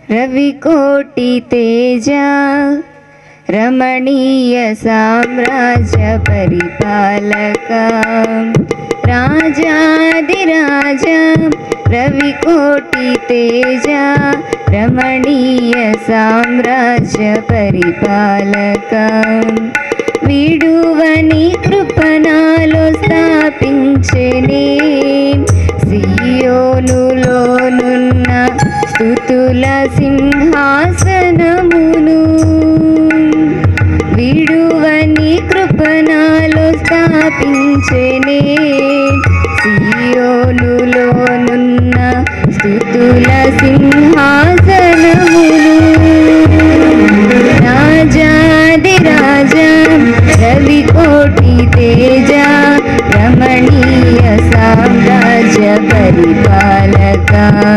రవికోటి తేజ రమణీయ సామ్రాజ్య పరిపాలక రాజాదిరాజ రవికోటి తేజ రమణీయ సామ్రాజ్య పరిపాలక విడువని కృపణాలో స్థాపించనే సియోనులోనున్న స్థుతుల సింహాసనమును విడువని కృపణాలో స్థాపించనే సియోనులోనున్న స్థుతుల సింహాసనమును రాజాదిరాజ రవికోటి తేజ రమణీయ సామ్రాజ్య పరిపాలక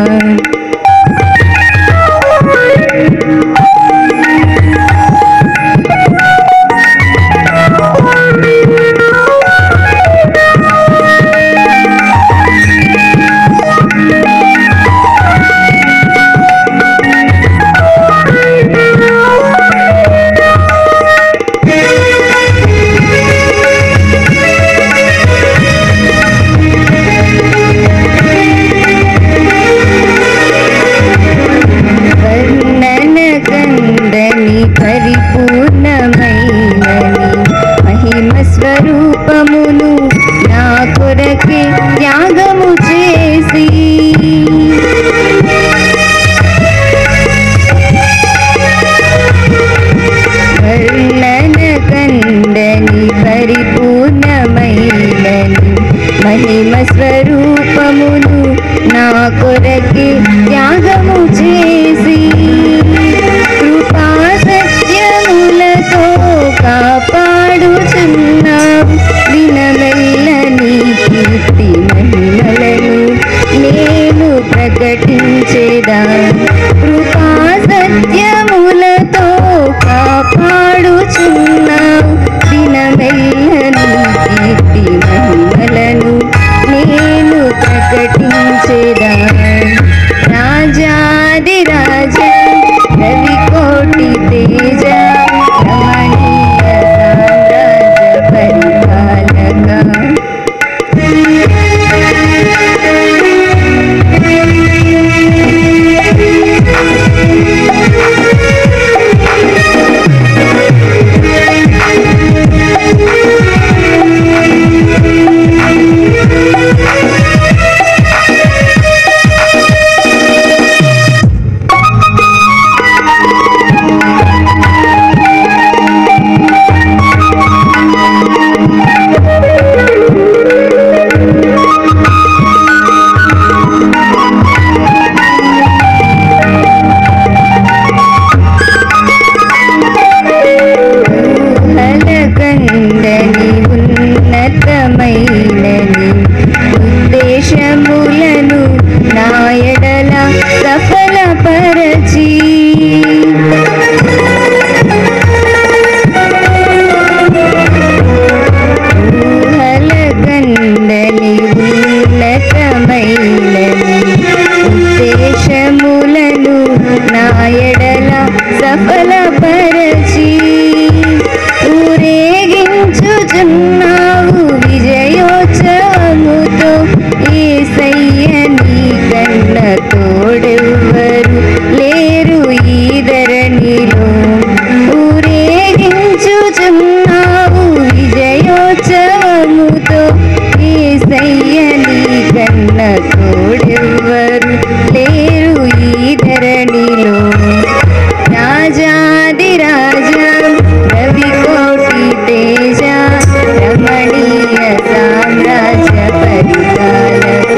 వర్ణన కందని పరిపూర్ణమైనని మహిమ స్వరూపమును నా కొరకే త్యాగము చేసి వర్ణన కందని పరిపూర్ణమైనని మహిమ స్వరూపమును నా కొరకే త్యాగము చేసి కృపా సత్యములతో కాపాడుచున్నావు దినమెల్ల నీ కీర్తి మహిమలను నేను ప్రకటించేదా కృపా సత్యములతో కాపాడుచున్నావు దినమెల్ల నీ కీర్తి మహిమలను నేను ప్రకటించేదా రాజాదిరాజ రవికోటి తేజ రమణీయ సామ్రాజ్య పరిపాలక కలకందని ఉన్నతమైనని ఉద్దేశములను నాయడల సఫలపరచి ఊహలకందని ఉన్నతమైనని ఉద్దేశములను నాయడల సఫలపరచి ఊరేగించుచున్నావు విజయోత్సవముతో ఏసయ్య నీ కన్న తోడెవ్వరు లేరు ఈ ధరణిలో ఊరేగించుచున్నావు విజయోత్సవముతో ఏసయ్య నీ కన్న తోడెవ్వరు లేరు ఈ ధరణిలో రాజాదిరాజ రవికోటి తేజ రమణీయ సామ్రాజ్య పరిపాలక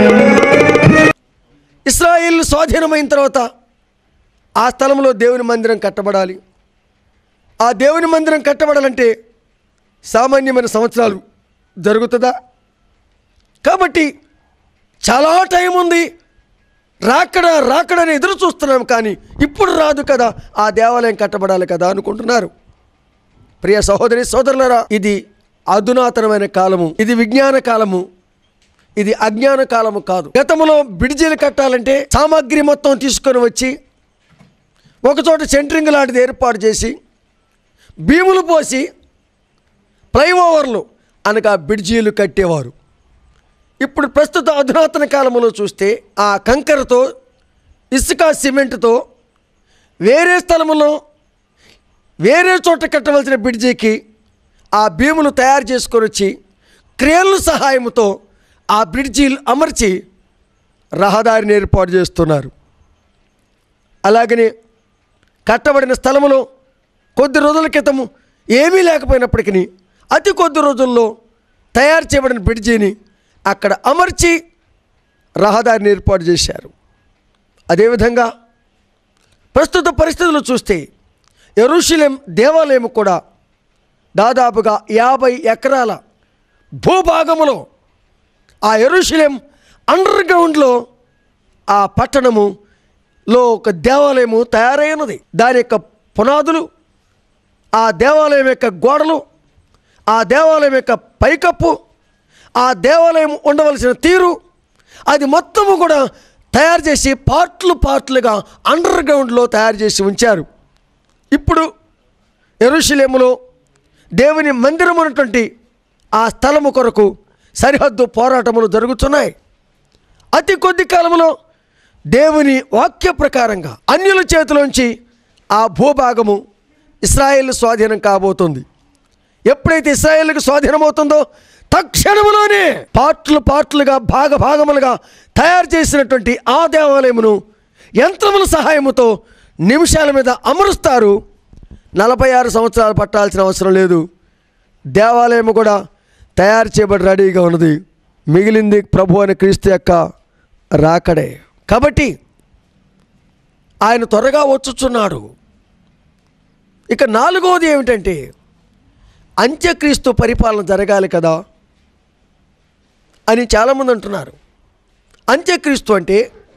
ఇస్రాయిల్ స్వాధీనమైన తర్వాత ఆ స్థలంలో దేవుని మందిరం కట్టబడాలి ఆ దేవుని మందిరం కట్టబడాలంటే సామాన్యమైన సంవత్సరాలు జరుగుతుందా కాబట్టి చాలా టైం ఉంది రాకడ రాకడని ఎదురు చూస్తున్నాం కానీ ఇప్పుడు రాదు కదా ఆ దేవాలయం కట్టబడాలి కదా అనుకుంటున్నారు ప్రియ సహోదరి సోదరులరా ఇది అధునాతనమైన కాలము ఇది విజ్ఞాన కాలము ఇది అజ్ఞాన కాలము కాదు గతంలో బిడిజీలు కట్టాలంటే సామాగ్రి మొత్తం తీసుకొని వచ్చి ఒకచోట సెంట్రింగ్ లాంటిది ఏర్పాటు చేసి భీములు పోసి ఫ్లైఓవర్లు అనగా బ్రిడ్జీలు కట్టేవారు ఇప్పుడు ప్రస్తుత అధునాతన కాలంలో చూస్తే ఆ కంకరతో ఇసుక సిమెంట్తో వేరే స్థలములో వేరే చోట కట్టవలసిన బ్రిడ్జికి ఆ భీములు తయారు చేసుకొని వచ్చి క్రేన్ల సహాయంతో ఆ బ్రిడ్జీలు అమర్చి రహదారిని ఏర్పాటు చేస్తున్నారు అలాగనే కట్టబడిన స్థలములో కొద్ది రోజుల క్రితము ఏమీ లేకపోయినప్పటికీ అతి కొద్ది రోజుల్లో తయారు చేయబడిన బ్రిడ్జిని అక్కడ అమర్చి రహదారిని ఏర్పాటు చేశారు అదేవిధంగా ప్రస్తుత పరిస్థితులు చూస్తే ఎరుషులేం దేవాలయం కూడా దాదాపుగా యాభై ఎకరాల భూభాగములో ఆ ఎరుషులేం అండర్ గ్రౌండ్లో ఆ పట్టణములో ఒక దేవాలయము తయారైనది దాని యొక్క పునాదులు ఆ దేవాలయం యొక్క గోడలు ఆ దేవాలయం యొక్క పైకప్పు ఆ దేవాలయం ఉండవలసిన తీరు అది మొత్తము కూడా తయారు చేసి పార్ట్లు పార్ట్లుగా అండర్ గ్రౌండ్లో తయారు చేసి ఉంచారు ఇప్పుడు ఎరుషులేములో దేవుని మందిరం ఉన్నటువంటి ఆ స్థలము కొరకు సరిహద్దు పోరాటములు జరుగుతున్నాయి అతి కొద్ది కాలంలో దేవుని వాక్య ప్రకారంగా అన్యుల చేతిలోంచి ఆ భూభాగము ఇస్రాయేల్ స్వాధీనం కాబోతుంది ఎప్పుడైతే ఇస్రాయేల్కి స్వాధీనమవుతుందో తక్షణములోనే పార్ట్లు పార్ట్లుగా భాగ భాగములుగా తయారు చేసినటువంటి ఆ దేవాలయమును యంత్రముల సహాయముతో నిమిషాల మీద అమరుస్తారు నలభై ఆరు సంవత్సరాలు పట్టాల్సిన అవసరం లేదు దేవాలయం కూడా తయారు చేయబడి రెడీగా ఉన్నది మిగిలింది ప్రభు అని క్రీస్తు యొక్క రాకడే కాబట్టి ఆయన త్వరగా వచ్చుచున్నాడు ఇక నాలుగవది ఏమిటంటే అంత్యక్రీస్తు పరిపాలన జరగాలి కదా అని చాలామంది అంటున్నారు అంత్యక్రీస్తు అంటే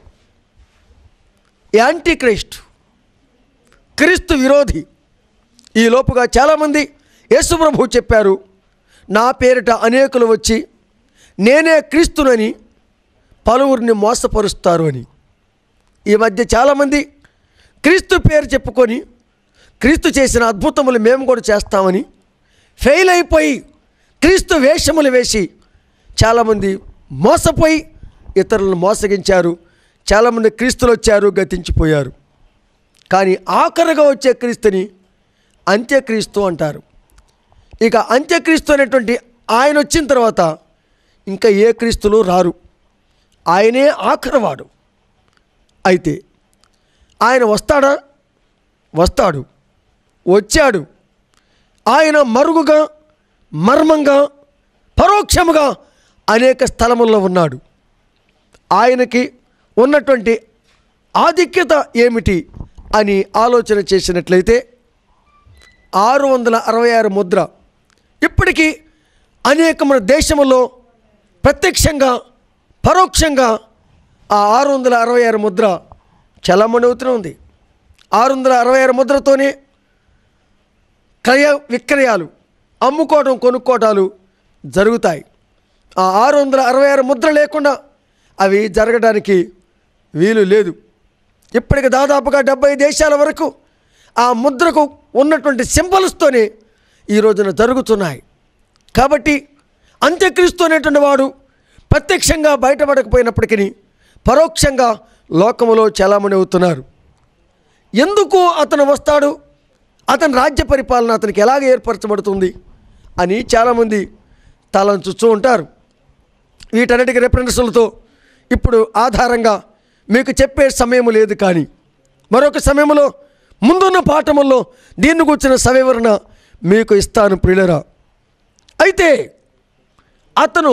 యాంటీ క్రైస్ట్ క్రీస్తు విరోధి ఈ లోపుగా చాలామంది యేసుప్రభు చెప్పారు నా పేరిట అనేకులు వచ్చి నేనే క్రీస్తునని పలువురిని మోసపరుస్తారు అని ఈ మధ్య చాలామంది క్రీస్తు పేరు చెప్పుకొని క్రీస్తు చేసిన అద్భుతములు మేము కూడా చేస్తామని ఫెయిల్ అయిపోయి క్రీస్తు వేషములు వేసి చాలామంది మోసపోయి ఇతరులను మోసగించారు చాలామంది క్రీస్తులు వచ్చారు గతించిపోయారు కానీ ఆఖరిగా వచ్చే క్రీస్తుని అంత్యక్రీస్తు అంటారు ఇక అంత్యక్రీస్తు అనేటువంటి ఆయన వచ్చిన తర్వాత ఇంకా ఏ క్రీస్తులు రారు ఆయనే ఆఖరివాడు అయితే ఆయన వస్తాడా వస్తాడు వచ్చాడు ఆయన మరుగుగా మర్మంగా పరోక్షముగా అనేక స్థలముల్లో ఉన్నాడు ఆయనకి ఉన్నటువంటి ఆధిక్యత ఏమిటి అని ఆలోచన చేసినట్లయితే ఆరు వందల అరవై ఆరు ముద్ర ఇప్పటికీ అనేకమైన దేశములో ప్రత్యక్షంగా పరోక్షంగా ఆ ఆరు వందల అరవై ఆరు ముద్ర చలామణి అవుతూనే ఉంది ఆరు వందల అరవై ఆరు ముద్రతోనే క్రయ విక్రయాలు అమ్ముకోవడం కొనుక్కోవటాలు జరుగుతాయి ఆ ఆరు వందల అరవై ఆరు ముద్ర లేకుండా అవి జరగడానికి వీలు లేదు ఇప్పటికి దాదాపుగా డెబ్బై దేశాల వరకు ఆ ముద్రకు ఉన్నటువంటి సింబల్స్తోనే ఈ రోజున జరుగుతున్నాయి కాబట్టి అంత్యక్రీస్తు అనేటువంటి వాడు ప్రత్యక్షంగా బయటపడకపోయినప్పటికీ పరోక్షంగా లోకములో చలామణి అవుతున్నారు ఎందుకు అతను వస్తాడు అతని రాజ్య పరిపాలన అతనికి ఎలాగ ఏర్పరచబడుతుంది అని చాలామంది తలంచుతూ ఉంటారు వీటన్నిటికీ రెఫరెన్సులతో ఇప్పుడు ఆధారంగా మీకు చెప్పే సమయం లేదు కానీ మరొక సమయంలో ముందున్న పాఠముల్లో దీన్ని కూర్చిన సవివరణ మీకు ఇస్తాను ప్రియులరా అయితే అతను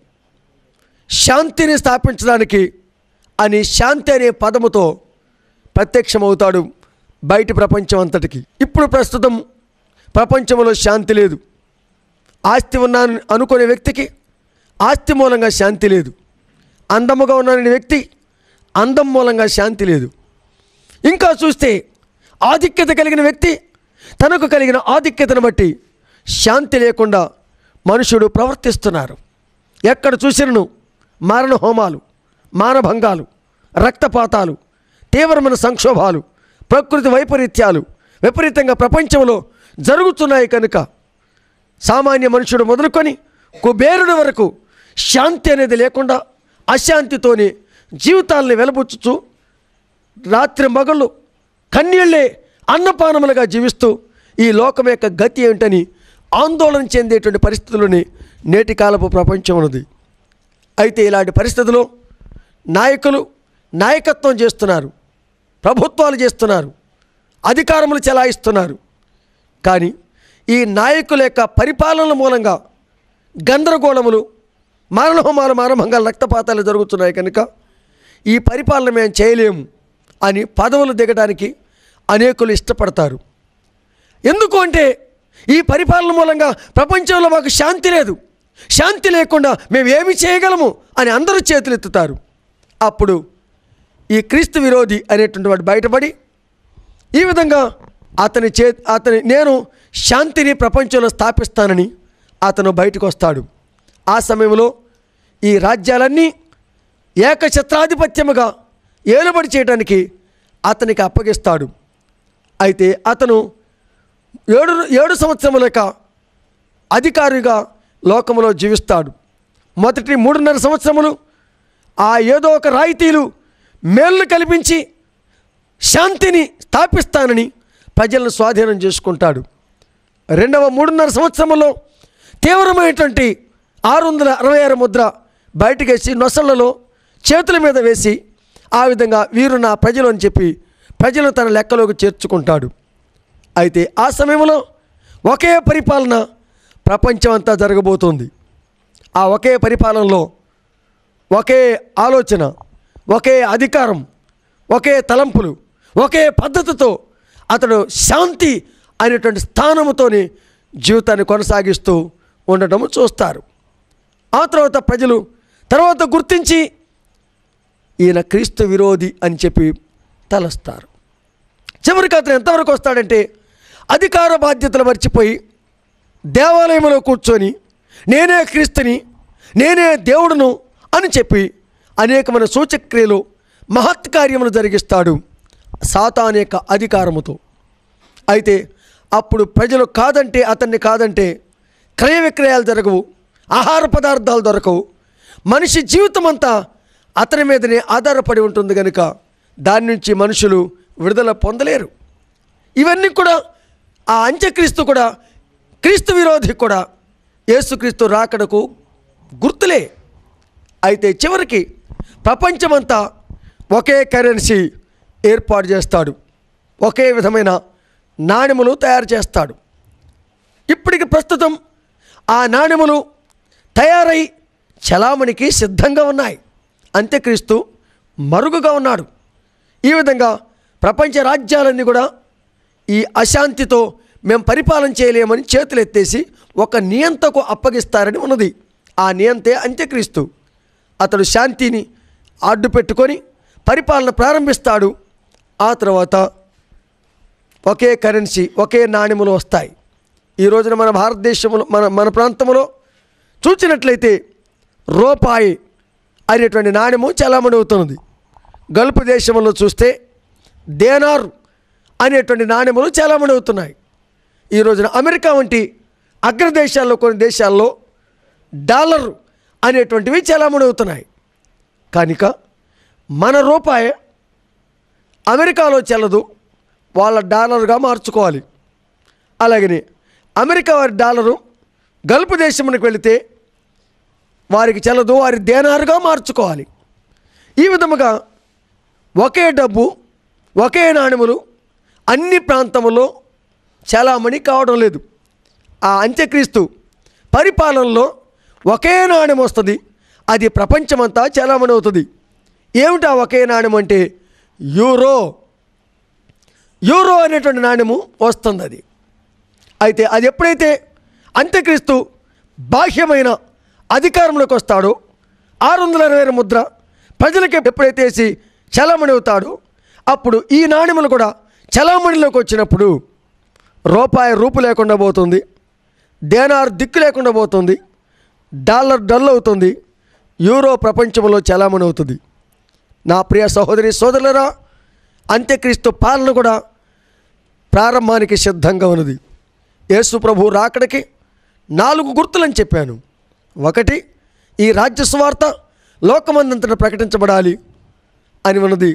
శాంతిని స్థాపించడానికి అని శాంతి అనే పదముతో ప్రత్యక్షమవుతాడు బయటి ప్రపంచం అంతటికి ఇప్పుడు ప్రస్తుతం ప్రపంచంలో శాంతి లేదు ఆస్తి ఉన్నాను అనుకునే వ్యక్తికి ఆస్తి మూలంగా శాంతి లేదు అందముగా ఉన్నాననే వ్యక్తి అందం మూలంగా శాంతి లేదు ఇంకా చూస్తే ఆధిక్యత కలిగిన వ్యక్తి తనకు కలిగిన ఆధిక్యతను బట్టి శాంతి లేకుండా మనుషుడు ప్రవర్తిస్తున్నారు ఎక్కడ చూసినను మారణ హోమాలు మానభంగాలు రక్తపాతాలు తీవ్రమైన సంక్షోభాలు ప్రకృతి వైపరీత్యాలు విపరీతంగా ప్రపంచంలో జరుగుతున్నాయి కనుక సామాన్య మనుషుడు మొదలుకొని కుబేరుడి వరకు శాంతి అనేది లేకుండా అశాంతితోనే జీవితాల్ని వెలబుచ్చుచు రాత్రి మగళ్ళు కన్నీళ్ళే అన్నపానములుగా జీవిస్తూ ఈ లోకం యొక్క గతి ఏమిటని ఆందోళన చెందేటువంటి పరిస్థితులని నేటి కాలపు ప్రపంచం ఉన్నది అయితే ఇలాంటి పరిస్థితుల్లో నాయకులు నాయకత్వం చేస్తున్నారు ప్రభుత్వాలు చేస్తున్నారు అధికారములు చెలాయిస్తున్నారు కానీ ఈ నాయకుల యొక్క పరిపాలన మూలంగా గందరగోళములు మారణహోమాలు మానభంగాలు రక్తపాతాలు జరుగుతున్నాయి కనుక ఈ పరిపాలన మేము చేయలేము అని పదవులు దిగడానికి అనేకులు ఇష్టపడతారు ఎందుకు అంటే ఈ పరిపాలన మూలంగా ప్రపంచంలో మాకు శాంతి లేదు శాంతి లేకుండా మేము ఏమి చేయగలము అని అందరూ చేతులెత్తుతారు అప్పుడు ఈ క్రీస్తు విరోధి అనేటువంటి వాడు బయటపడి ఈ విధంగా అతని చే అతని నేను శాంతిని ప్రపంచంలో స్థాపిస్తానని అతను బయటకు వస్తాడు ఆ సమయంలో ఈ రాజ్యాలన్నీ ఏకఛత్రాధిపత్యముగా ఏలుబడి చేయడానికి అతనికి అప్పగిస్తాడు అయితే అతను ఏడు ఏడు సంవత్సరముల యొక్క అధికారిగా లోకములో జీవిస్తాడు మొదటి మూడున్నర సంవత్సరములు ఆ ఏదో ఒక రాయితీలు మేళ్ళు కల్పించి శాంతిని స్థాపిస్తానని ప్రజలను స్వాధీనం చేసుకుంటాడు రెండవ మూడున్నర సంవత్సరంలో తీవ్రమైనటువంటి ఆరు వందల అరవై ఆరు ముద్ర బయటకేసి నొసళ్లలో చేతుల మీద వేసి ఆ విధంగా వీరు నా ప్రజలు అని చెప్పి ప్రజలను తన లెక్కలోకి చేర్చుకుంటాడు అయితే ఆ సమయంలో ఒకే పరిపాలన ప్రపంచం అంతా జరగబోతోంది ఆ ఒకే పరిపాలనలో ఒకే ఆలోచన ఒకే అధికారం ఒకే తలంపులు ఒకే పద్ధతితో అతడు శాంతి అనేటువంటి స్థానముతోని జీవితాన్ని కొనసాగిస్తూ ఉండటం చూస్తారు ఆ తర్వాత ప్రజలు తర్వాత గుర్తించి ఈయన క్రీస్తు విరోధి అని చెప్పి తలస్తారు చివరికి అతను ఎంతవరకు వస్తాడంటే అధికార బాధ్యతలు మర్చిపోయి దేవాలయంలో కూర్చొని నేనే క్రీస్తుని నేనే దేవుడును అని చెప్పి అనేకమైన సూచక్రియలు మహత్కార్యములు జరిగిస్తాడు సాతాన్ యొక్క అధికారముతో అయితే అప్పుడు ప్రజలు కాదంటే అతన్ని కాదంటే క్రయ విక్రయాలు జరగవు ఆహార పదార్థాలు దొరకవు మనిషి జీవితం అంతా అతని మీదనే ఆధారపడి ఉంటుంది కనుక దాని నుంచి మనుషులు విడుదల పొందలేరు ఇవన్నీ కూడా ఆ అంత్యక్రీస్తు కూడా క్రీస్తు విరోధి కూడా యేసుక్రీస్తు రాకడకు గుర్తులే అయితే చివరికి ప్రపంచమంతా ఒకే కరెన్సీ ఏర్పాటు చేస్తాడు ఒకే విధమైన నాణెములు తయారు చేస్తాడు ఇప్పటికి ప్రస్తుతం ఆ నాణెములు తయారై చలామణికి సిద్ధంగా ఉన్నాయి అంత్యక్రీస్తు మరుగుగా ఉన్నాడు ఈ విధంగా ప్రపంచ రాజ్యాలన్నీ కూడా ఈ అశాంతితో మేము పరిపాలన చేయలేమని చేతులు ఎత్తేసి ఒక నియంతకు అప్పగిస్తారని ఉన్నది ఆ నియంతే అంత్యక్రీస్తు అతడు శాంతిని అడ్డు పెట్టుకొని పరిపాలన ప్రారంభిస్తాడు ఆ తర్వాత ఒకే కరెన్సీ ఒకే నాణ్యములు వస్తాయి ఈ రోజున మన భారతదేశంలో మన మన ప్రాంతంలో చూసినట్లయితే రూపాయి అనేటువంటి నాణ్యము చలామణి అవుతున్నది గల్ఫ్ దేశంలో చూస్తే దేనార్ అనేటువంటి నాణ్యములు చలామణి అవుతున్నాయి ఈ రోజున అమెరికా వంటి అగ్రదేశాల్లో కొన్ని దేశాల్లో డాలర్ అనేటువంటివి చలామణి అవుతున్నాయి కనుక మన రూపాయి అమెరికాలో చెల్లదు వాళ్ళ డాలర్గా మార్చుకోవాలి అలాగని అమెరికా వారి డాలరు గల్ఫ్ దేశమునికి వెళితే వారికి చెల్లదు వారి దేనారుగా మార్చుకోవాలి ఈ విధముగా ఒకే డబ్బు ఒకే నాణ్యములు అన్ని ప్రాంతములో చలామణి కావడం లేదు ఆ అంత్యక్రీస్తు పరిపాలనలో ఒకే నాణ్యం వస్తుంది అది ప్రపంచమంతా చలామణి అవుతుంది ఏమిటా ఒకే నాణ్యం అంటే యూరో యూరో అనేటువంటి నాణ్యము వస్తుంది అది అయితే అది ఎప్పుడైతే అంత్యక్రీస్తు బాహ్యమైన అధికారంలోకి వస్తాడో ఆరు వందల అరవై ఆరు ముద్ర ప్రజలకి ఎప్పుడైతే వేసి చలామణి అవుతాడో అప్పుడు ఈ నాణ్యములు కూడా చలామణిలోకి వచ్చినప్పుడు రూపాయి రూపు లేకుండా పోతుంది దేనార్ దిక్కు లేకుండా పోతుంది డాలర్ డల్ అవుతుంది యూరో ప్రపంచంలో చలామణి అవుతుంది నా ప్రియ సహోదరి సోదరులరా అంత్యక్రీస్తు పాలన కూడా ప్రారంభానికి సిద్ధంగా ఉన్నది యేసు ప్రభు రాకడికి నాలుగు గుర్తులని చెప్పాను ఒకటి ఈ రాజ్య సువార్త లోకమందంతటా ప్రకటించబడాలి అని ఉన్నది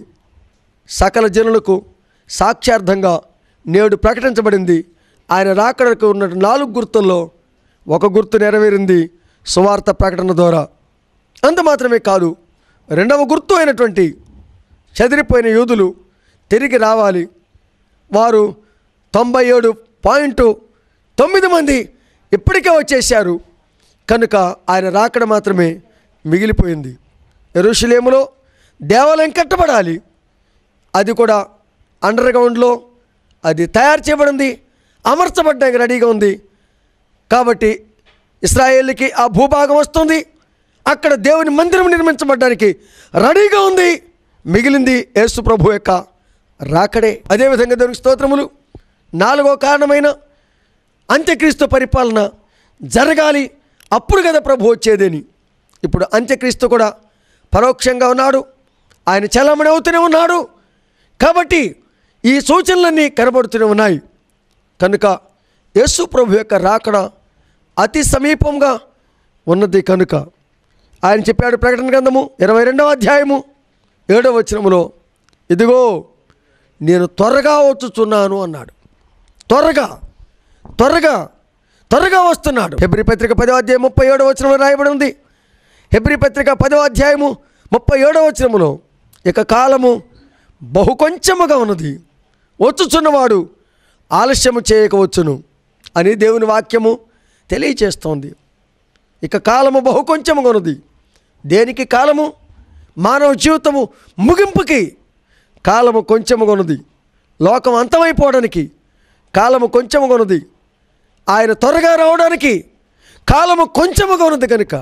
సకల జనులకు సాక్ష్యార్థంగా నేడు ప్రకటించబడింది ఆయన రాకడకు ఉన్న నాలుగు గుర్తుల్లో ఒక గుర్తు నెరవేరింది సువార్త ప్రకటన ద్వారా అంత మాత్రమే కాదు రెండవ గుర్తు అయినటువంటి చెదిరిపోయిన యూదులు తిరిగి రావాలి వారు తొంభై ఏడు పాయింట్ తొమ్మిది మంది ఇప్పటికే వచ్చేసారు కనుక ఆయన రాకడ మాత్రమే మిగిలిపోయింది ఎరుషులేములో దేవాలయం కట్టబడాలి అది కూడా అండర్ గ్రౌండ్లో అది తయారు చేయబడింది అమర్చబడ్డానికి రెడీగా ఉంది కాబట్టి ఇస్రాయేల్కి ఆ భూభాగం వస్తుంది అక్కడ దేవుని మందిరం నిర్మించబడడానికి రెడీగా ఉంది మిగిలింది యేసు ప్రభు యొక్క రాకడే అదేవిధంగా దేవునికి స్తోత్రములు నాలుగో కారణమైన అంత్యక్రీస్తు పరిపాలన జరగాలి అప్పుడు కదా ప్రభు వచ్చేదేని ఇప్పుడు అంత్యక్రీస్తు కూడా పరోక్షంగా ఉన్నాడు ఆయన చలమణి అవుతూనే ఉన్నాడు కాబట్టి ఈ సూచనలన్నీ కనబడుతూనే ఉన్నాయి కనుక యేసు ప్రభు యొక్క రాకడ అతి సమీపంగా ఉన్నది కనుక ఆయన చెప్పాడు ప్రకటన గ్రంథము ఇరవై రెండవ అధ్యాయము ఏడవ వచనములో ఇదిగో నేను త్వరగా వచ్చుచున్నాను అన్నాడు త్వరగా త్వరగా త్వరగా వస్తున్నాడు హెబ్రి పత్రిక పదవ అధ్యాయం ముప్పై ఏడవ వచనంలో రాయబడి ఉంది హెబ్రి పత్రిక పదవ అధ్యాయము ముప్పై ఏడవ వచనములో ఇక కాలము బహు కొంచెముగా ఉన్నది వచ్చుచున్నవాడు ఆలస్యము చేయకవచ్చును అని దేవుని వాక్యము తెలియచేస్తోంది ఇక కాలము బహు కొంచెముగా ఉన్నది దేనికి కాలము మానవ జీవితము ముగింపుకి కాలము కొంచెముగా ఉన్నది లోకం అంతమైపోవడానికి కాలము కొంచెముగా ఉన్నది ఆయన త్వరగా రావడానికి కాలము కొంచెముగా ఉన్నది కనుక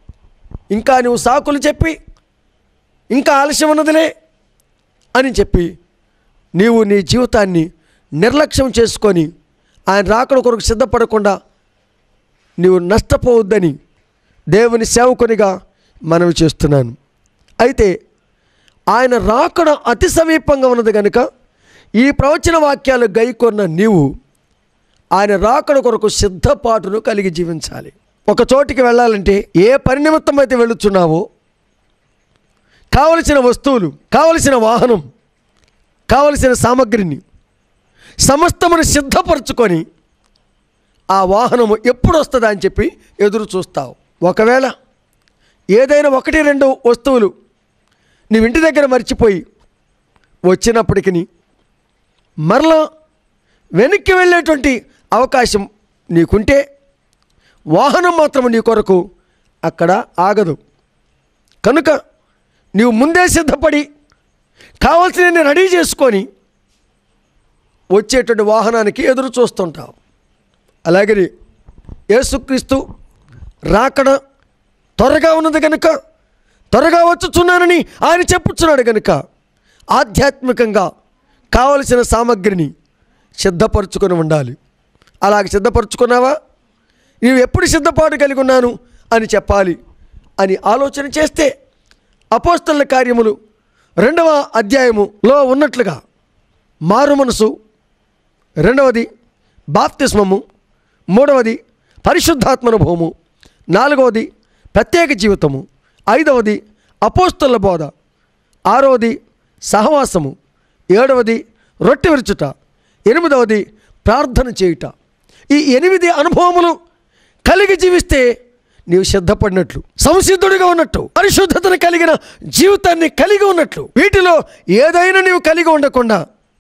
ఇంకా నువ్వు సాకులు చెప్పి ఇంకా ఆలస్యం ఉన్నదిలే అని చెప్పి నీవు నీ జీవితాన్ని నిర్లక్ష్యం చేసుకొని ఆయన రాకడ కొరకు సిద్ధపడకుండా నీవు నష్టపోవద్దని దేవుని సేవకునిగా మనవి చేస్తున్నాను అయితే ఆయన రాకడ అతి సమీపంగా ఉన్నది కనుక ఈ ప్రవచన వాక్యాలు గైకొన్న నీవు ఆయన రాకడ కొరకు సిద్ధపాటును కలిగి జీవించాలి ఒక చోటికి వెళ్ళాలంటే ఏ పని నిమిత్తం అయితే వెళుతున్నావో కావలసిన వస్తువులు కావలసిన వాహనం కావలసిన సామగ్రిని సమస్తమును సిద్ధపరచుకొని ఆ వాహనము ఎప్పుడు వస్తుందా అని చెప్పి ఎదురు చూస్తావు ఒకవేళ ఏదైనా ఒకటి రెండు వస్తువులు నీవు ఇంటి దగ్గర మర్చిపోయి వచ్చినప్పటికి మరలా వెనక్కి వెళ్ళేటువంటి అవకాశం నీకుంటే వాహనం మాత్రం నీ కొరకు అక్కడ ఆగదు కనుక నీవు ముందే సిద్ధపడి కావాల్సిన రెడీ చేసుకొని వచ్చేటువంటి వాహనానికి ఎదురు చూస్తుంటావు అలాగే యేసుక్రీస్తు రాకడ త్వరగా ఉన్నది కనుక త్వరగా వచ్చుచున్నానని ఆయన చెప్పుచున్నాడు కనుక ఆధ్యాత్మికంగా కావలసిన సామగ్రిని సిద్ధపరచుకొని ఉండాలి అలాగ సిద్ధపరచుకున్నావా నీవు ఎప్పుడు సిద్ధపాటు కలిగి ఉన్నాను అని చెప్పాలి అని ఆలోచన చేస్తే అపోస్తల కార్యములు రెండవ అధ్యాయములో ఉన్నట్లుగా మారు మనసు రెండవది బాప్తిస్మము మూడవది పరిశుద్ధాత్మనుభవము నాలుగవది ప్రత్యేక జీవితము ఐదవది అపోస్తల బోధ ఆరవది సహవాసము ఏడవది రొట్టె విరుచుట ఎనిమిదవది ప్రార్థన చేయుట ఈ ఎనిమిది అనుభవములు కలిగి జీవిస్తే నీవు సిద్ధపడినట్లు సంసిద్ధుడిగా ఉన్నట్టు పరిశుద్ధతను కలిగిన జీవితాన్ని కలిగి ఉన్నట్లు వీటిలో ఏదైనా నీవు కలిగి ఉండకుండా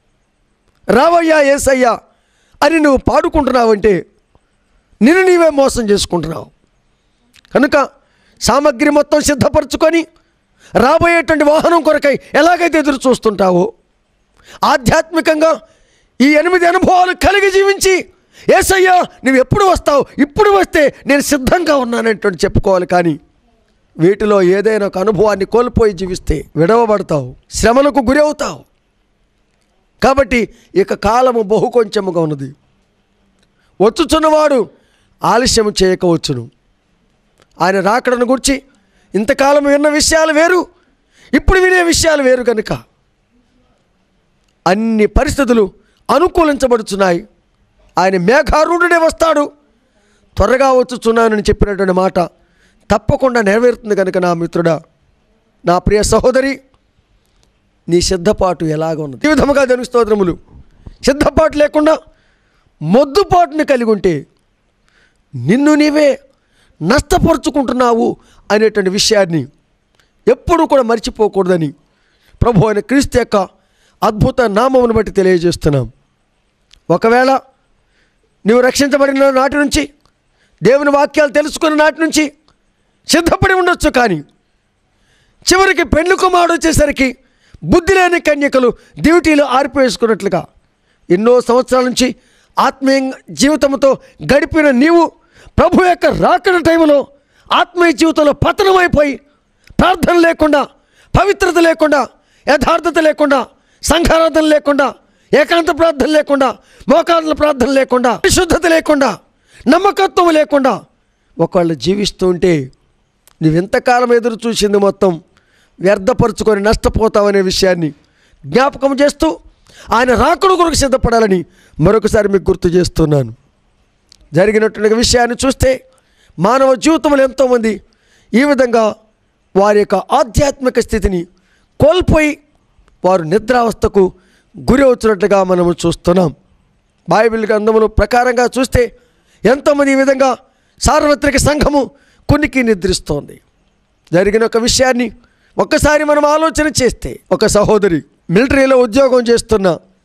రావయ్యా ఏసయ్యా అని నువ్వు పాడుకుంటున్నావంటే నిన్ను నీవే మోసం చేసుకుంటున్నావు కనుక సామగ్రి మొత్తం సిద్ధపరచుకొని రాబోయేటువంటి వాహనం కొరకై ఎలాగైతే ఎదురు చూస్తుంటావో ఆధ్యాత్మికంగా ఈ ఎనిమిది అనుభవాలు కలిగి జీవించి ఏసయ్యా నువ్వు ఎప్పుడు వస్తావు ఇప్పుడు వస్తే నేను సిద్ధంగా ఉన్నానటువంటి చెప్పుకోవాలి కానీ వీటిలో ఏదైనా ఒక అనుభవాన్ని కోల్పోయి జీవిస్తే విడవబడతావు శ్రమలకు గురి అవుతావు కాబట్టి ఇక కాలము బహు కొంచెముగా ఉన్నది వచ్చుచున్నవాడు ఆలస్యం చేయకవచ్చును ఆయన రాకడను గురించి ఇంతకాలం విన్న విషయాలు వేరు ఇప్పుడు వినే విషయాలు వేరు కనుక అన్ని పరిస్థితులు అనుకూలించబడుచున్నాయి ఆయన మేఘారూఢుడే వస్తాడు త్వరగా వచ్చుచున్నానని చెప్పినటువంటి మాట తప్పకుండా నెరవేరుతుంది కనుక నా మిత్రుడా నా ప్రియ సహోదరి నీ సిద్ధపాటు ఎలాగ ఉన్నది ఈ విధముగా దేవుని స్తోత్రములు సిద్ధపాటు లేకుండా మొద్దుపాటుని కలిగి ఉంటే నిన్ను నీవే నష్టపరుచుకుంటున్నావు అనేటువంటి విషయాన్ని ఎప్పుడూ కూడా మర్చిపోకూడదని ప్రభు అయిన క్రీస్తు యొక్క అద్భుత నామమును బట్టి తెలియజేస్తున్నాం ఒకవేళ నీవు రక్షించబడిన నాటి నుంచి దేవుని వాక్యాలు తెలుసుకున్న నాటి నుంచి సిద్ధపడి ఉండొచ్చు కానీ చివరికి పెండ్లి కుమారుడు వచ్చేసరికి బుద్ధి లేని కన్యకలు డ్యూటీలో ఆరిపేసుకున్నట్లుగా ఎన్నో సంవత్సరాల నుంచి ఆత్మీయ జీవితంతో గడిపిన నీవు ప్రభు యొక్క రాకడ టైంలో ఆత్మీయ జీవితంలో పతనమైపోయి ప్రార్థన లేకుండా పవిత్రత లేకుండా యథార్థత లేకుండా సంఘారాధన లేకుండా ఏకాంత ప్రార్థన లేకుండా మోకాళ్ళ ప్రార్థన లేకుండా విశుద్ధత లేకుండా నమ్మకత్వం లేకుండా ఒకళ్ళు జీవిస్తూ ఉంటే నువ్వెంతకాలం ఎదురు చూసింది మొత్తం వ్యర్థపరుచుకొని నష్టపోతావనే విషయాన్ని జ్ఞాపకం చేస్తూ ఆయన రాకుడు కొరకు సిద్ధపడాలని మరొకసారి మీకు గుర్తు చేస్తున్నాను జరిగినటువంటి విషయాన్ని చూస్తే మానవ జీవితంలో ఎంతోమంది ఈ విధంగా వారి యొక్క ఆధ్యాత్మిక స్థితిని కోల్పోయి వారు నిద్రావస్థకు గురి అవుతున్నట్లుగా మనము చూస్తున్నాం బైబిల్ గ్రంథముల ప్రకారంగా చూస్తే ఎంతోమంది ఈ విధంగా సార్వత్రిక సంఘము కొనికి నిద్రిస్తోంది జరిగిన ఒక విషయాన్ని ఒక్కసారి మనం ఆలోచన చేస్తే ఒక సహోదరి మిలిటరీలో ఉద్యోగం చేస్తున్న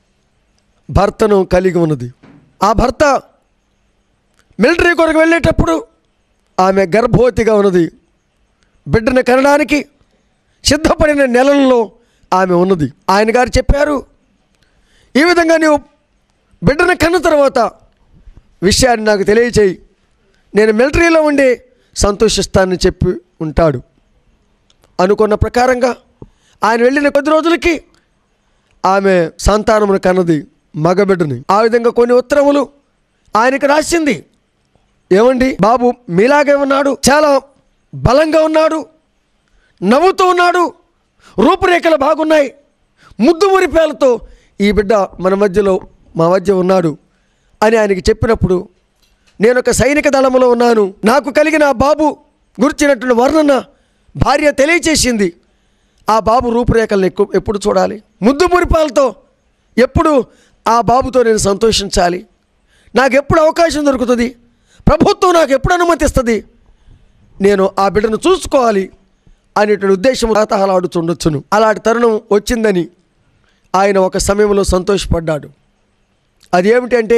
భర్తను కలిగి ఉన్నది ఆ భర్త మిలిటరీ కొరకు వెళ్ళేటప్పుడు ఆమె గర్భవతిగా ఉన్నది బిడ్డను కనడానికి సిద్ధపడిన నెలల్లో ఆమె ఉన్నది ఆయన గారు చెప్పారు ఈ విధంగా నీవు బిడ్డను కన్న తర్వాత విషయాన్ని నాకు తెలియచేయి నేను మిలిటరీలో ఉండి సంతోషిస్తానని చెప్పి ఉంటాడు అనుకున్న ప్రకారంగా ఆయన వెళ్ళిన కొద్ది రోజులకి ఆమె సంతానమును కన్నది మగబిడ్డని ఆ విధంగా కొన్ని ఉత్తరములు ఆయనకు రాసింది ఏమండి బాబు మీలాగే ఉన్నాడు చాలా బలంగా ఉన్నాడు నవ్వుతూ ఉన్నాడు రూపురేఖలు బాగున్నాయి ముద్దు మురిపేలతో ఈ బిడ్డ మన మధ్యలో మా మధ్య ఉన్నాడు అని ఆయనకి చెప్పినప్పుడు నేను ఒక సైనిక దళములో ఉన్నాను నాకు కలిగిన ఆ బాబు గురించినటువంటి వర్ణన భార్య తెలియచేసింది ఆ బాబు రూపురేఖలను ఎక్కువ ఎప్పుడు చూడాలి ముద్దు మురిపాలతో ఎప్పుడు ఆ బాబుతో నేను సంతోషించాలి నాకు ఎప్పుడు అవకాశం దొరుకుతుంది ప్రభుత్వం నాకు ఎప్పుడు అనుమతిస్తుంది నేను ఆ బిడ్డను చూసుకోవాలి అనేటువంటి ఉద్దేశం తాతహలాడుతుండొచ్చును అలాంటి తరుణం వచ్చిందని ఆయన ఒక సమయంలో సంతోషపడ్డాడు అది ఏమిటంటే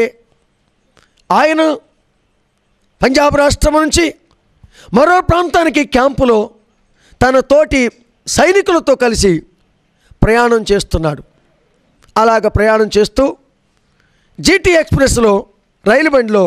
ఆయన పంజాబ్ రాష్ట్రం నుంచి మరో ప్రాంతానికి క్యాంపులో తన తోటి సైనికులతో కలిసి ప్రయాణం చేస్తున్నాడు అలాగ ప్రయాణం చేస్తూ జీటీ ఎక్స్ప్రెస్లో రైలు బండిలో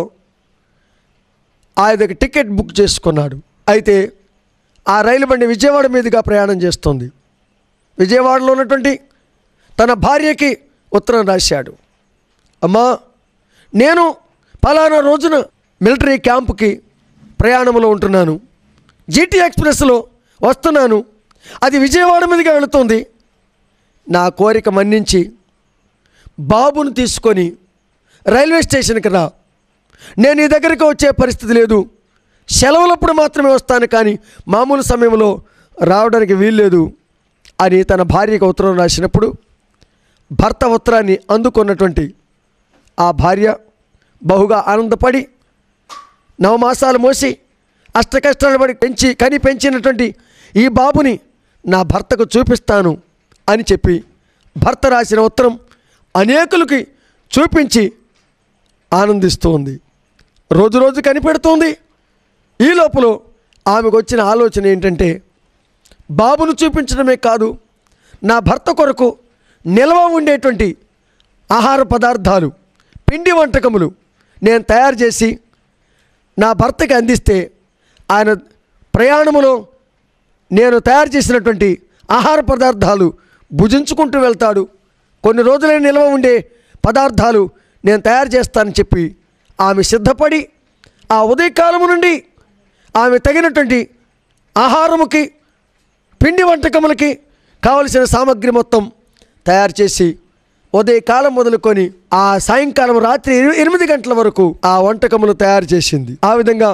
ఆయనకి టికెట్ బుక్ చేసుకున్నాడు అయితే ఆ రైలు బండి విజయవాడ మీదుగా ప్రయాణం చేస్తుంది విజయవాడలో ఉన్నటువంటి తన భార్యకి ఉత్తరం రాశాడు అమ్మా నేను పలానా రోజున మిలిటరీ క్యాంపుకి ప్రయాణంలో ఉంటున్నాను జీటీ ఎక్స్ప్రెస్లో వస్తున్నాను అది విజయవాడ మీదుగా వెళుతుంది నా కోరిక మన్నించి బాబును తీసుకొని రైల్వే స్టేషన్కి రా నేను నీ దగ్గరికి వచ్చే పరిస్థితి లేదు సెలవులప్పుడు మాత్రమే వస్తాను కానీ మామూలు సమయంలో రావడానికి వీల్లేదు అని తన భార్యకు ఉత్తరం రాసినప్పుడు భర్త ఉత్తరాన్ని అందుకున్నటువంటి ఆ భార్య బహుగా ఆనందపడి నవమాసాలు మోసి అష్ట కష్టాలు పడి పెంచి కని పెంచినటువంటి ఈ బాబుని నా భర్తకు చూపిస్తాను అని చెప్పి భర్త రాసిన ఉత్తరం అనేకులకి చూపించి ఆనందిస్తూ ఉంది రోజు రోజు కనిపెడుతోంది ఈ లోపల ఆమెకు వచ్చిన ఆలోచన ఏంటంటే బాబును చూపించడమే కాదు నా భర్త కొరకు నిల్వ ఉండేటువంటి ఆహార పదార్థాలు పిండి వంటకములు నేను తయారు చేసి నా భర్తకి అందిస్తే ఆయన ప్రయాణములో నేను తయారు చేసినటువంటి ఆహార పదార్థాలు భుజించుకుంటూ వెళ్తాడు కొన్ని రోజులే నిల్వ ఉండే పదార్థాలు నేను తయారు చేస్తానని చెప్పి ఆమె సిద్ధపడి ఆ ఉదయకాలము నుండి ఆమె తగినటువంటి ఆహారముకి పిండి వంటకములకి కావలసిన సామగ్రి మొత్తం తయారు చేసి ఉదయకాలం మొదలుకొని ఆ సాయంకాలం రాత్రి ఎని- ఎనిమిది గంటల వరకు ఆ వంటకములు తయారు చేసింది ఆ విధంగా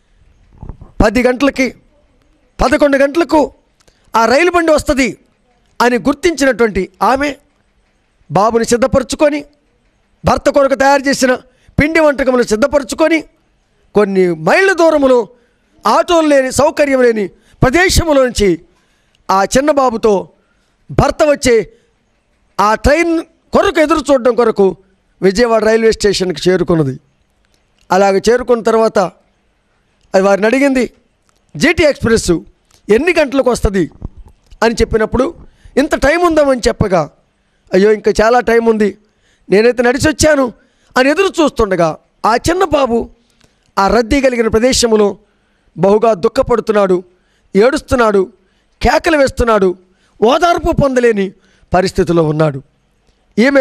పది గంటలకి పదకొండు గంటలకు ఆ రైలు బండి వస్తుంది అని గుర్తించినటువంటి ఆమె బాబుని సిద్ధపరచుకొని భర్త కొరకు తయారు చేసిన పిండి వంటకములు సిద్ధపరచుకొని కొన్ని మైళ్ళ దూరములో ఆటోలు లేని సౌకర్యం లేని ప్రదేశములో నుంచి ఆ చిన్న బాబుతో భర్త వచ్చే ఆ ట్రైన్ కొరకు ఎదురు చూడడం కొరకు విజయవాడ రైల్వే స్టేషన్కి చేరుకున్నది అలాగ చేరుకున్న తర్వాత అది వారిని అడిగింది జీటీ ఎక్స్ప్రెస్ ఎన్ని గంటలకు వస్తుంది అని చెప్పినప్పుడు ఇంత టైం ఉందామని చెప్పగా అయ్యో ఇంకా చాలా టైం ఉంది నేనైతే నడిచి వచ్చాను అని ఎదురు చూస్తుండగా ఆ చిన్న బాబు ఆ రద్దీ కలిగిన ప్రదేశంలో బహుగా దుఃఖపడుతున్నాడు ఏడుస్తున్నాడు కేకలు వేస్తున్నాడు ఓదార్పు పొందలేని పరిస్థితిలో ఉన్నాడు ఈమె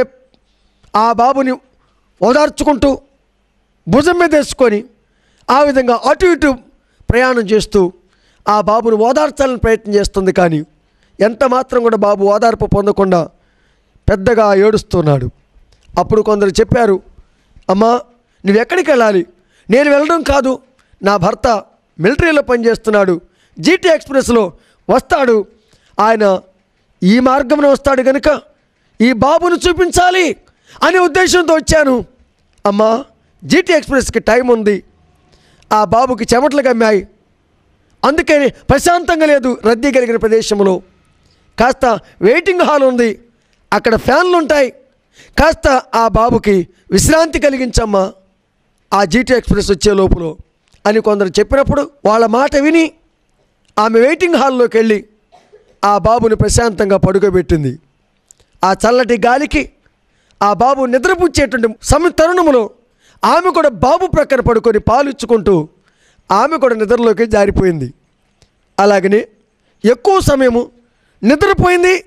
ఆ బాబుని ఓదార్చుకుంటూ భుజం మీద వేసుకొని ఆ విధంగా అటు ఇటు ప్రయాణం చేస్తూ ఆ బాబును ఓదార్చాలని ప్రయత్నం చేస్తుంది కానీ ఎంత మాత్రం కూడా బాబు ఓదార్పు పొందకుండా పెద్దగా ఏడుస్తున్నాడు అప్పుడు కొందరు చెప్పారు అమ్మా నువ్వు ఎక్కడికి వెళ్ళాలి నేను వెళ్ళడం కాదు నా భర్త మిలిటరీలో పనిచేస్తున్నాడు జీటీ ఎక్స్ప్రెస్లో వస్తాడు ఆయన ఈ మార్గంలో వస్తాడు కనుక ఈ బాబును చూపించాలి అనే ఉద్దేశంతో వచ్చాను అమ్మా జీటీ ఎక్స్ప్రెస్కి టైం ఉంది ఆ బాబుకి చెమటలు కమ్మాయి అందుకని ప్రశాంతంగా లేదు రద్దీ కలిగిన ప్రదేశంలో కాస్త వెయిటింగ్ హాల్ ఉంది అక్కడ ఫ్యాన్లు ఉంటాయి కాస్త ఆ బాబుకి విశ్రాంతి కలిగించమ్మా ఆ జీటీ ఎక్స్ప్రెస్ వచ్చే లోపల అని కొందరు చెప్పినప్పుడు వాళ్ళ మాట విని ఆమె వెయిటింగ్ హాల్లోకి వెళ్ళి ఆ బాబుని ప్రశాంతంగా పడుకోబెట్టింది ఆ చల్లటి గాలికి ఆ బాబు నిద్రపుచ్చేటువంటి సమ తరుణములో ఆమె కూడా బాబు ప్రక్కన పడుకొని పాలిచ్చుకుంటూ ఆమె కూడా నిద్రలోకి జారిపోయింది అలాగనే ఎక్కువ సమయము నిద్రపోయింది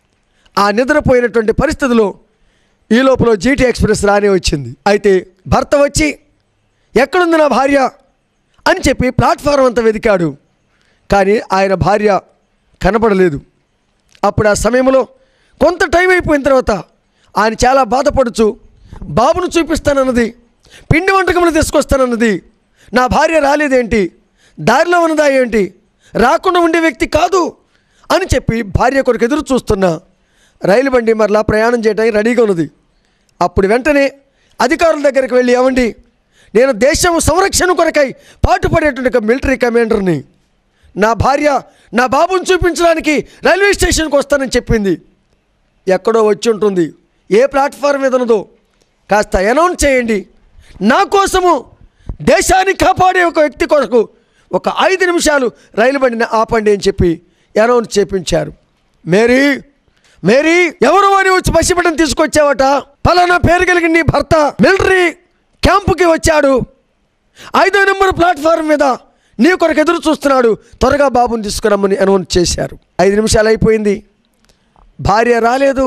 ఆ నిద్రపోయినటువంటి పరిస్థితిలో ఈ లోపల జీటీ ఎక్స్ప్రెస్ రానే వచ్చింది అయితే భర్త వచ్చి ఎక్కడుంది నా భార్య అని చెప్పి ప్లాట్ఫారం అంతా వెతికాడు కానీ ఆయన భార్య కనపడలేదు అప్పుడు ఆ సమయంలో కొంత టైం అయిపోయిన తర్వాత ఆయన చాలా బాధపడుచు బాబును చూపిస్తానన్నది పిండి వంటకములు తీసుకొస్తానన్నది నా భార్య రాలేదేంటి దారిలో ఉన్నదా ఏంటి రాకుండా ఉండే వ్యక్తి కాదు అని చెప్పి భార్య కొరకు ఎదురు చూస్తున్న రైలు బండి మరలా ప్రయాణం చేయడానికి రెడీగా ఉన్నది అప్పుడు వెంటనే అధికారుల దగ్గరికి వెళ్ళి ఏమండి నేను దేశం సంరక్షణ కొరకై పాటుపడేటువంటి ఒక మిలిటరీ కమాండర్ని నా భార్య నా బాబుని చూపించడానికి రైల్వే స్టేషన్కి వస్తానని చెప్పింది ఎక్కడో వచ్చి ఉంటుంది ఏ ప్లాట్ఫామ్ మీద ఉన్నదో కాస్త అనౌన్స్ చేయండి నా కోసము దేశాన్ని కాపాడే ఒక వ్యక్తి కొరకు ఒక ఐదు నిమిషాలు రైలు బండిని ఆపండి అని చెప్పి అనౌన్స్ చేపించారు మేరీ మేరీ ఎవరు అని వచ్చి పసిబిడ్డను తీసుకొచ్చావట ఫలానా పేరు కలిగిన నీ భర్త మిలిటరీ క్యాంపుకి వచ్చాడు ఐదో నెంబర్ ప్లాట్ఫామ్ మీద నీ కొరకు ఎదురు చూస్తున్నాడు త్వరగా బాబుని తీసుకురమ్మని అనౌన్స్ చేశారు ఐదు నిమిషాలు అయిపోయింది భార్య రాలేదు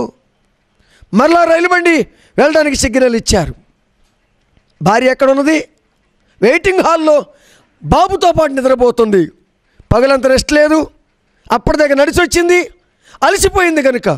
మరలా రైలు బండి వెళ్ళడానికి సిగ్నల్ ఇచ్చారు భార్య ఎక్కడ ఉన్నది వెయిటింగ్ హాల్లో బాబుతో పాటు నిద్రపోతుంది పగలంత రెస్ట్ లేదు అప్పటిదాకా నడిచి వచ్చింది అలసిపోయింది కనుక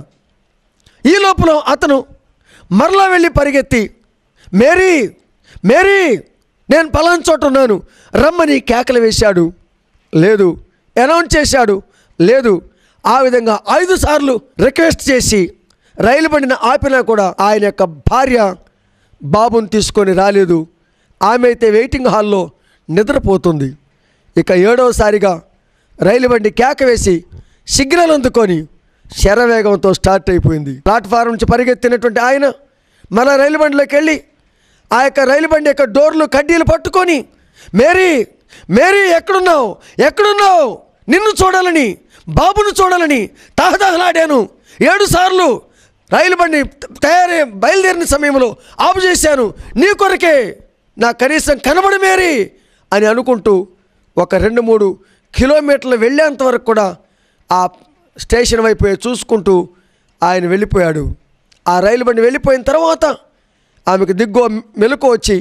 ఈ లోపల అతను మరలా వెళ్ళి పరిగెత్తి మేరీ మేరీ నేను పలానా చోట ఉన్నాను రమ్మని కేకలు వేశాడు లేదు అనౌన్స్ చేశాడు లేదు ఆ విధంగా ఐదు సార్లు రిక్వెస్ట్ చేసి రైలు బండిని ఆపినా కూడా ఆయన యొక్క భార్య బాబుని తీసుకొని రాలేదు ఆమె అయితే వెయిటింగ్ హాల్లో నిద్రపోతుంది ఇక ఏడవసారిగా రైలు బండి కేక వేసి సిగ్నల్ అందుకొని శరవేగంతో స్టార్ట్ అయిపోయింది ప్లాట్ఫారం నుంచి పరిగెత్తినటువంటి ఆయన మన రైలు బండిలోకి వెళ్ళి ఆ యొక్క రైలు బండి యొక్క డోర్లు కడ్డీలు పట్టుకొని మేరీ మేరీ ఎక్కడున్నావు ఎక్కడున్నావు నిన్ను చూడాలని బాబును చూడాలని తహతహలాడాను ఏడు సార్లు రైలు బండి తయారై బయలుదేరిన సమయంలో ఆపు చేశాను నీ కొరకే నా కనీసం కనబడి మేరీ అని అనుకుంటూ ఒక రెండు మూడు కిలోమీటర్లు వెళ్ళేంత వరకు కూడా ఆ స్టేషన్ వైపు చూసుకుంటూ ఆయన వెళ్ళిపోయాడు ఆ రైలు బండి వెళ్ళిపోయిన తర్వాత ఆమెకు దిగ్గు మెలకు వచ్చి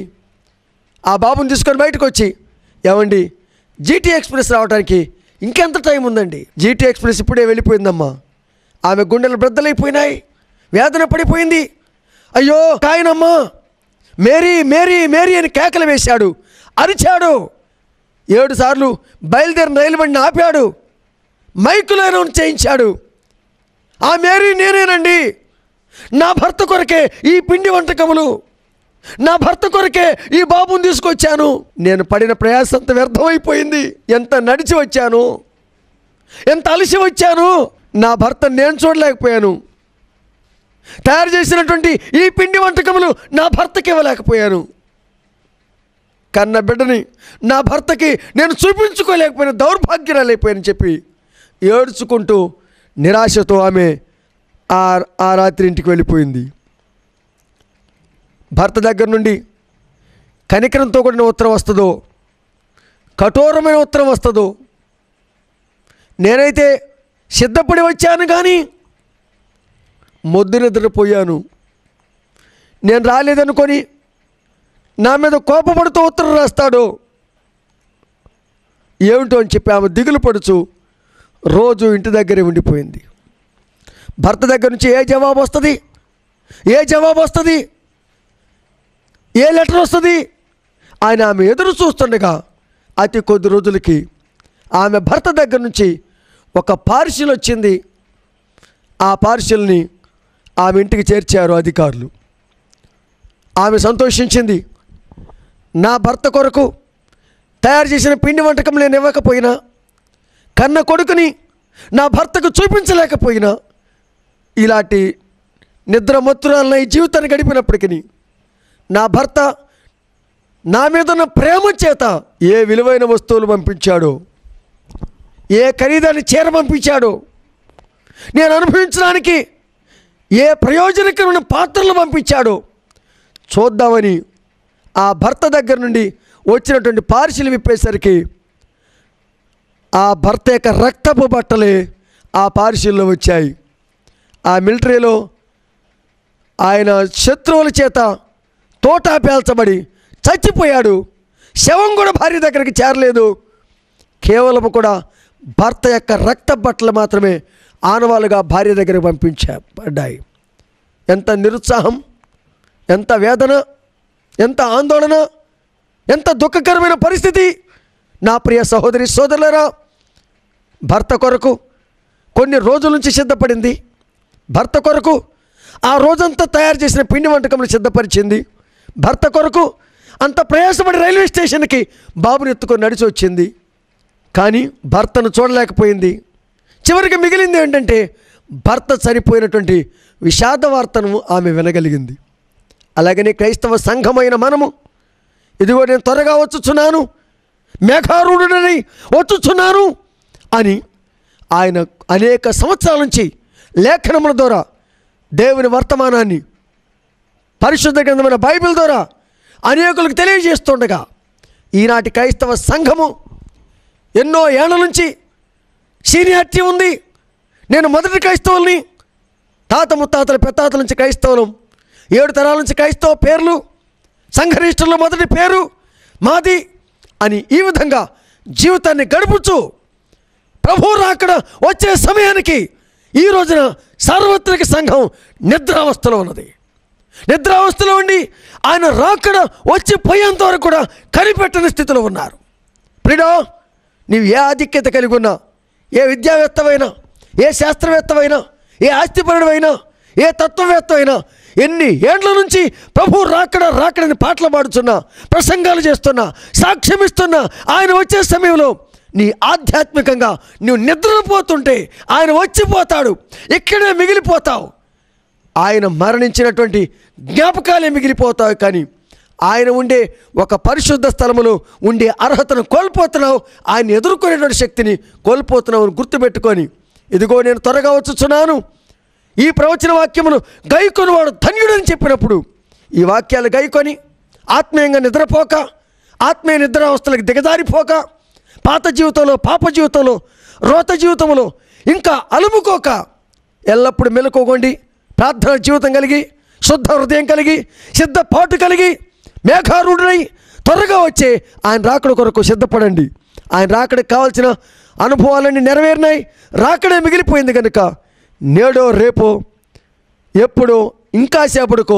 ఆ బాబుని తీసుకొని బయటకు వచ్చి ఏమండి జీటీ ఎక్స్ప్రెస్ రావడానికి ఇంకెంత టైం ఉందండి జీటీ ఎక్స్ప్రెస్ ఇప్పుడే వెళ్ళిపోయిందమ్మా ఆమె గుండెలు బ్రద్దలైపోయినాయి వేదన పడిపోయింది అయ్యో కాయనమ్మా మేరీ మేరీ మేరీ అని కేకలు వేశాడు అరిచాడు ఏడు సార్లు బయలుదేరిన రైలు బండిని ఆపాడు మైకులో అనౌన్స్ చేయించాడు ఆ మేరీ నేనేనండి నా భర్త కొరకే ఈ పిండి వంటకములు నా భర్త కొరకే ఈ బాబుని తీసుకొచ్చాను నేను పడిన ప్రయాసం అంత వ్యర్థమైపోయింది ఎంత నడిచి వచ్చాను ఎంత అలసి వచ్చాను నా భర్త నేను చూడలేకపోయాను తయారు చేసినటువంటి ఈ పిండి వంటకములు నా భర్తకి ఇవ్వలేకపోయాను కన్న బిడ్డని నా భర్తకి నేను చూపించుకోలేకపోయిన దౌర్భాగ్యరాలైపోయానని చెప్పి ఏడ్చుకుంటూ నిరాశతో ఆమె ఆ ఆ రాత్రి ఇంటికి వెళ్ళిపోయింది భర్త దగ్గర నుండి కనికరంతో కూడిన ఉత్తరం వస్తుందో కఠోరమైన ఉత్తరం వస్తుందో నేనైతే సిద్ధపడి వచ్చాను కానీ మొద్దు నిద్రపోయాను నేను రాలేదనుకొని నా మీద కోపపడుతూ ఉత్తరం రాస్తాడు ఏమిటో అని చెప్పి ఆమె దిగులు పడుచు రోజు ఇంటి దగ్గరే ఉండిపోయింది భర్త దగ్గర నుంచి ఏ జవాబు వస్తుంది ఏ జవాబు వస్తుంది ఏ లెటర్ వస్తుంది ఆయన ఆమె ఎదురు చూస్తుండగా అతి కొద్ది రోజులకి ఆమె భర్త దగ్గర నుంచి ఒక పార్సిల్ వచ్చింది ఆ పార్సిల్ని ఆమె ఇంటికి చేర్చారు అధికారులు ఆమె సంతోషించింది నా భర్త కొరకు తయారు చేసిన పిండి వంటకం నేను ఇవ్వకపోయినా కన్న కొడుకుని నా భర్తకు చూపించలేకపోయినా ఇలాంటి నిద్ర మత్తురాలన ఈ జీవితాన్ని గడిపినప్పటికీ నా భర్త నా మీద ఉన్న ప్రేమ చేత ఏ విలువైన వస్తువులు పంపించాడో ఏ ఖరీదైన చీర పంపించాడో నేను అనుభవించడానికి ఏ ప్రయోజనకరమైన పాత్రలు పంపించాడో చూద్దామని ఆ భర్త దగ్గర నుండి వచ్చినటువంటి పార్సిల్ విప్పేసరికి ఆ భర్త యొక్క రక్తపు బట్టలే ఆ పార్సిల్లో వచ్చాయి ఆ మిలిటరీలో ఆయన శత్రువుల చేత తోటా పేల్చబడి చచ్చిపోయాడు శవం కూడా భార్య దగ్గరికి చేరలేదు కేవలం కూడా భర్త యొక్క రక్త బట్టలు మాత్రమే ఆనవాలుగా భార్య దగ్గరికి పంపించా పడ్డాయి ఎంత నిరుత్సాహం ఎంత వేదన ఎంత ఆందోళన ఎంత దుఃఖకరమైన పరిస్థితి నా ప్రియ సహోదరి సోదరులరా భర్త కొరకు కొన్ని రోజుల నుంచి సిద్ధపడింది భర్త కొరకు ఆ రోజంతా తయారు చేసిన పిండి వంటకములు సిద్ధపరిచింది భర్త కొరకు అంత ప్రయాసపడి రైల్వే స్టేషన్కి బాబుని ఎత్తుకొని నడిచి వచ్చింది కానీ భర్తను చూడలేకపోయింది చివరికి మిగిలింది ఏంటంటే భర్త చనిపోయినటువంటి విషాద వార్తను ఆమె వినగలిగింది అలాగనే క్రైస్తవ సంఘమైన మనము ఇదిగో నేను త్వరగా వచ్చుచున్నాను మేఘారూఢుడని వచ్చుచున్నాను అని ఆయన అనేక సంవత్సరాల నుంచి లేఖనముల ద్వారా దేవుని వర్తమానాన్ని పరిశుద్ధ గ్రంథమైన బైబిల్ ద్వారా అనేకులకు తెలియజేస్తుండగా ఈనాటి క్రైస్తవ సంఘము ఎన్నో ఏళ్ల నుంచి సీనియారిటీ ఉంది నేను మొదటి క్రైస్తవుల్ని తాత ముత్తాతల పెత్తాతల నుంచి క్రైస్తవులం ఏడు తరాల నుంచి క్రైస్తవ పేర్లు సంఘరిష్ఠుల్లో మొదటి పేరు మాది అని ఈ విధంగా జీవితాన్ని గడుపుచు ప్రభు రాకడ వచ్చే సమయానికి ఈ రోజున సార్వత్రిక సంఘం నిద్రావస్థలో ఉన్నది నిద్రావస్థలో ఉండి ఆయన రాకడ వచ్చి పోయేంత వరకు కూడా కనిపెట్టని స్థితిలో ఉన్నారు ప్రిడో నీవు ఏ ఆధిక్యత కలిగి ఉన్నా ఏ విద్యావేత్తవైనా ఏ శాస్త్రవేత్తవైనా ఏ ఆస్తిపరుడైనా ఏ తత్వవేత్తవైనా ఎన్ని ఏండ్ల నుంచి ప్రభు రాకడ రాకడని పాటలు పాడుతున్నా ప్రసంగాలు చేస్తున్నా సాక్ష్యమిస్తున్నా ఆయన వచ్చే సమయంలో నీ ఆధ్యాత్మికంగా నువ్వు నిద్రపోతుంటే ఆయన వచ్చిపోతాడు ఇక్కడే మిగిలిపోతావు ఆయన మరణించినటువంటి జ్ఞాపకాలే మిగిలిపోతావు కానీ ఆయన ఉండే ఒక పరిశుద్ధ స్థలములో ఉండే అర్హతను కోల్పోతున్నావు ఆయన ఎదుర్కొనేటువంటి శక్తిని కోల్పోతున్నావు అని గుర్తుపెట్టుకొని ఇదిగో నేను త్వరగా వచ్చుచున్నాను ఈ ప్రవచన వాక్యమును గైకొని వాడు ధన్యుడని చెప్పినప్పుడు ఈ వాక్యాలు గైకొని ఆత్మీయంగా నిద్రపోక ఆత్మీయ నిద్రావస్థలకు దిగజారిపోక పాత జీవితంలో పాప జీవితంలో రోత జీవితంలో ఇంకా అలుముకోక ఎల్లప్పుడూ మెలుకోకండి ప్రార్థన జీవితం కలిగి శుద్ధ హృదయం కలిగి సిద్ధపాటు కలిగి మేఘారూఢుడై త్వరగా వచ్చే ఆయన రాకడ కొరకు సిద్ధపడండి ఆయన రాకడికి కావాల్సిన అనుభవాలన్నీ నెరవేరినాయి రాకడే మిగిలిపోయింది కనుక నేడో రేపో ఎప్పుడో ఇంకా సేపటికో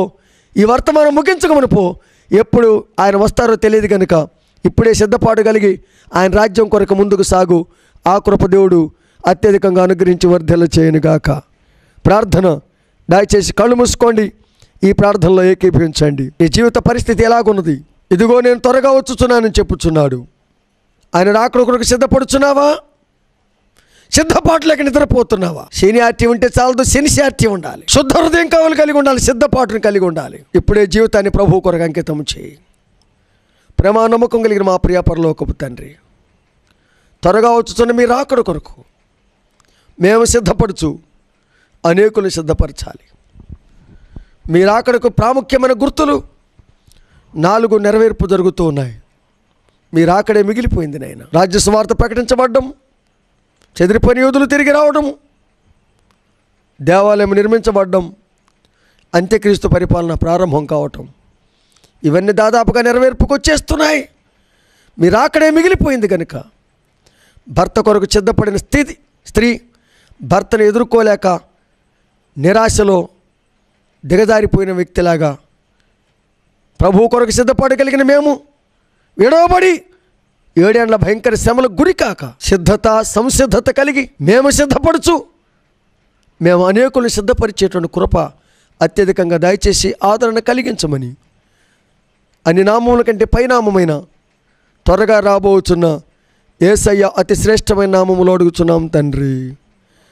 ఈ వర్తమానం ముగించకమునుపో ఎప్పుడు ఆయన వస్తారో తెలియదు కనుక ఇప్పుడే సిద్ధపాటు కలిగి ఆయన రాజ్యం కొరకు ముందుకు సాగు ఆ కృపదేవుడు అత్యధికంగా అనుగ్రహించి వర్ధెల చేయనుగాక ప్రార్థన దయచేసి కళ్ళు మూసుకోండి ఈ ప్రార్థనలో ఏకీభవించండి ఈ జీవిత పరిస్థితి ఎలాగున్నది ఇదిగో నేను త్వరగా వచ్చుచున్నానని చెప్పుచున్నాడు ఆయన రాకడ కొరకు సిద్ధపడుచున్నావా సిద్ధపాటులోకి నిద్రపోతున్నావా శనియార్టీ ఉంటే చాలదు శనిశార్టీ ఉండాలి శుద్ధ హృదయం కావాలి కలిగి ఉండాలి సిద్ధపాటును కలిగి ఉండాలి ఇప్పుడే జీవితాన్ని ప్రభు కొరకు అంకితం చేయి ప్రేమ నమ్మకం కలిగిన మా ప్రియ పరలోకపు తండ్రి త్వరగా వచ్చుచున్న మీ రాకడ కొరకు మేము సిద్ధపడుచు అనేకులు సిద్ధపరచాలి మీ రాకడకు ప్రాముఖ్యమైన గుర్తులు నాలుగు నెరవేర్పు జరుగుతూ ఉన్నాయి మీ రాకడే మిగిలిపోయింది నాయన రాజ్య సువార్త ప్రకటించబడ్డం చెదిరిపోయిన యోధులు తిరిగి రావడం దేవాలయం నిర్మించబడ్డం అంత్యక్రీస్తు పరిపాలన ప్రారంభం కావటం ఇవన్నీ దాదాపుగా నెరవేర్పుకు వచ్చేస్తున్నాయి మీరు అక్కడే మిగిలిపోయింది కనుక భర్త కొరకు సిద్ధపడిన స్థితి స్త్రీ భర్తను ఎదుర్కోలేక నిరాశలో దిగజారిపోయిన వ్యక్తిలాగా ప్రభు కొరకు సిద్ధపడగలిగిన మేము విడవబడి ఏడేండ్ల భయంకర శ్రమలకు గురి కాక సిద్ధత సంసిద్ధత కలిగి మేము సిద్ధపడుచు మేము అనేకులు సిద్ధపరిచేటువంటి కృప అత్యధికంగా దయచేసి ఆదరణ కలిగించమని అన్ని నామముల కంటే పైనామమైన త్వరగా రాబోచున్న ఏసయ్య అతి శ్రేష్టమైన నామములో అడుగుచున్నాం తండ్రి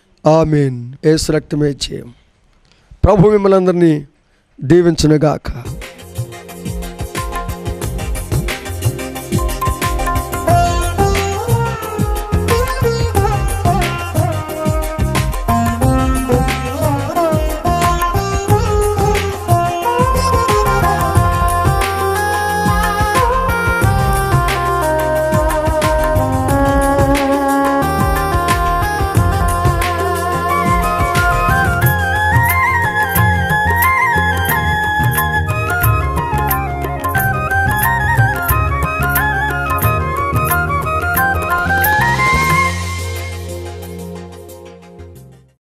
ఆమెన్ ఏసు రక్తమే చేయం ప్రభు మిమ్మల్ని అందరినీ దీవించునుగాక